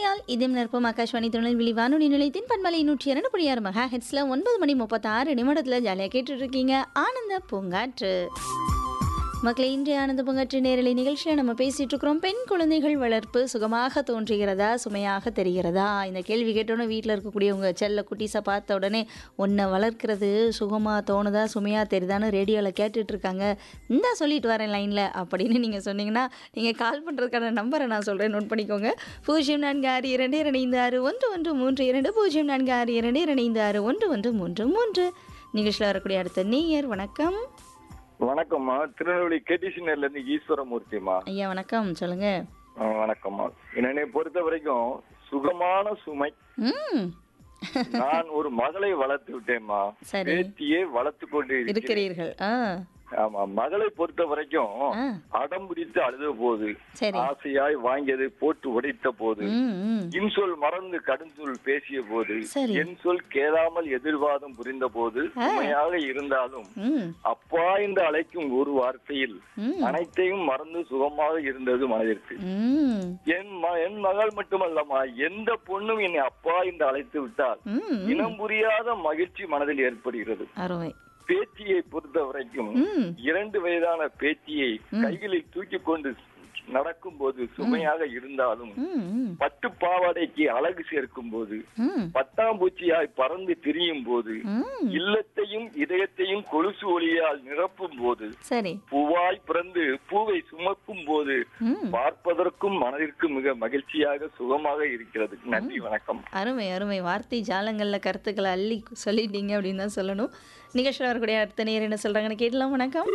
இணைந்திருக்கிறீர்கள் இதயம் நிற்பம் ஆகாஷ்வாணி திருநெல்வேலி வானொலி நிலையத்தின் பண்பலை நூற்றி இரண்டு புள்ளி ஆறு மெகா ஹெட்ஸில் ஒன்பது மணி முப்பத்தாறு நிமிடத்தில் ஜாலியாக கேட்டுட்டு இருக்கீங்க ஆனந்த பூங்காற்று மக்களே இன்றைய ஆனந்த பூங்காற்று நேரலை நிகழ்ச்சியில் நம்ம பேசிட்டு இருக்கிறோம் பெண் குழந்தைகள் வளர்ப்பு சுகமாக தோன்றுகிறதா சுமையாக தெரிகிறதா இந்த கேள்வி கேட்டோன்னே வீட்டில் இருக்கக்கூடியவங்க செல்ல குட்டீஸை பார்த்த உடனே உன்னை வளர்க்கிறது சுகமாக தோணுதா சுமையாக தெரியுதான்னு ரேடியோவில் கேட்டுட்டு இருக்காங்க இந்தா சொல்லிட்டு வரேன் லைனில் அப்படின்னு நீங்கள் சொன்னீங்கன்னா நீங்கள் கால் பண்ணுறதுக்கான நம்பரை நான் சொல்கிறேன் நோட் பண்ணிக்கோங்க பூஜ்ஜியம் நான்கு ஆறு இரண்டு இரண்டு ஐந்து ஆறு ஒன்று ஒன்று மூன்று இரண்டு பூஜ்ஜியம் நான்கு ஆறு இரண்டு இரண்டு ஐந்து ஆறு ஒன்று ஒன்று மூன்று மூன்று நிகழ்ச்சியில் வரக்கூடிய அடுத்த நேயர் வணக்கம் வணக்கம்மா திருநெல்வேலி கேடிசி நேர்ல இருந்து ஈஸ்வரமூர்த்திமா ஐயா வணக்கம் சொல்லுங்கள் ஆ, வணக்கம்மா என்னை பொறுத்த வரைக்கும் சுகமான சுமை ம் நான் ஒரு மகளை வளர்த்து விட்டேம்மா சரி. பேத்தியே வளர்த்து கொண்டு இருக்கிறேன் இருக்கிறீர்கள் ஆ ஆமா மகளை பொறுத்த வரைக்கும் ஆ அடம் பிடித்து அழுத போது சரி ஆசையாய் வாங்கியதை போட்டு உடைத்த போது ம் ம் இன்சொல் மறந்து கடுஞ்சொல் பேசிய போது சரி. என் சொல் கேளாமல் எதிர்வாதம் புரிந்த போது சுமையாக இருந்தாலும் ம் அப்பா என்று அழைக்கும் ஒரு வார்த்தையில் ம் அனைத்தையும் மறந்து சுகமாக இருந்தது மனதிற்கு ம் என் ம என் மகள் மட்டுமல்லம்மா எந்த பொண்ணும் என்னை அப்பா என்று அழைத்து விட்டால் ம் இனம் புரியாத மகிழ்ச்சி மனதில் ஏற்படுகிறது அருமை பேத்தியை பொறுத்த வரைக்கும் ம் இரண்டு வயதான பேத்தியை கைகளில் தூக்கி கொண்டு நடக்கும் போது சுமையாக இருந்தாலும் ம் ம் பட்டு பாவாடைக்கு அழகு சேர்க்கும் போது ம் பட்டாம்பூச்சியாய் பறந்து திரியும் போது ம் இல்லத்தையும் இதயத்தையும் கொலுசு ஒளியால் நிரப்பும் போது சரி பூவாய் பிறந்து பூவை சுமக்கும் போது ம் பார்ப்பதற்கும் மனதிற்கும் மிக மகிழ்ச்சியாக சுகமாக இருக்கிறது நன்றி வணக்கம் அருமை அருமை வார்த்தை ஜாலங்களில் கருத்துக்களை அள்ளி சொல்லிட்டீங்க அப்படின்னு தான் சொல்லணும் நிகழ்ச்சியில் வரக்கூடிய அடுத்த நேர் என்ன சொல்கிறாங்கன்னு கேட்கலாம் வணக்கம்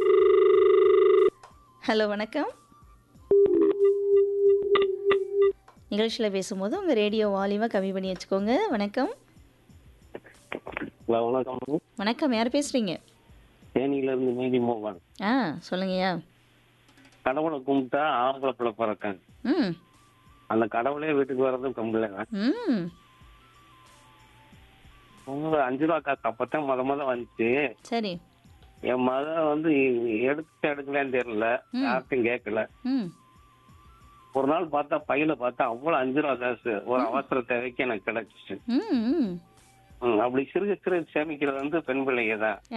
ஹலோ வணக்கம் நிகழ்ச்சியில் பேசும்போது உங்கள் ரேடியோ வால்யூமை கம்மி பண்ணி வச்சுக்கோங்க வணக்கம் ஹலோ வணக்கம் வணக்கம் யார் பேசுகிறீங்க தேனியில இருந்து நீதி மோகன் ஆ சொல்லுங்கய்யா கடவுளை கும்பிட்டா ஆம்பளை பிள்ளை பிறக்காங்க ம் அந்த கடவுளே வீட்டுக்கு வர்றது பொம்பளை ம் உங்க அஞ்சு ரூபா காசு அப்பதான் முத முத வந்துச்சு சரி என் மக வந்து எடுத்து எடுக்கலன்னு தெரியல யார்ட்டும் கேட்கல ம் ஒரு நாள் பார்த்தா பையில பார்த்தா அவ்வளவு அஞ்சு ரூபா காசு ஒரு அவசர தேவைக்கு எனக்கு கிடைச்சிச்சு ம் ம் ம், அப்படி சிறுக சிறுக சேமிக்கிறது வந்து பெண் பிள்ளைங்க தான்